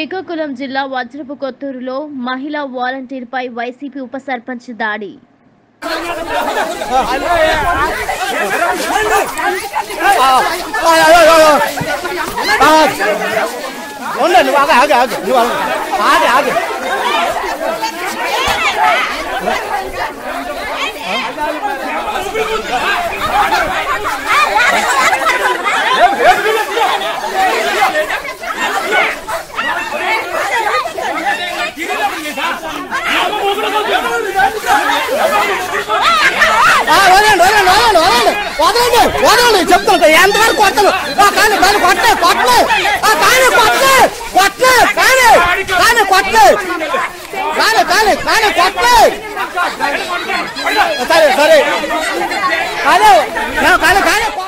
శ్రీకాకుళం జిల్లా వజ్రపు కొత్తూరులో మహిళా వాలంటీర్పై వైసీపీ ఉప సర్పంచ్ దాడి ఉండండి నువ్వు ఆగు ఆగు ఆగు నువ్వు ఆగు ఆగు ఆగు ఆ, వదలండి వదలండి వదలండి వదలండి వదలండి వదలండి చెప్తాను ఎంతవరకు కొట్టను ఆ, కానీ కానీ కొట్టే కొట్టలే ఆ, కానీ కొట్టలే కొట్టలే కానీ కానీ కొట్టలే కానీ కానీ కానీ కొట్టలే సరే సరే కానీ కానీ కానీ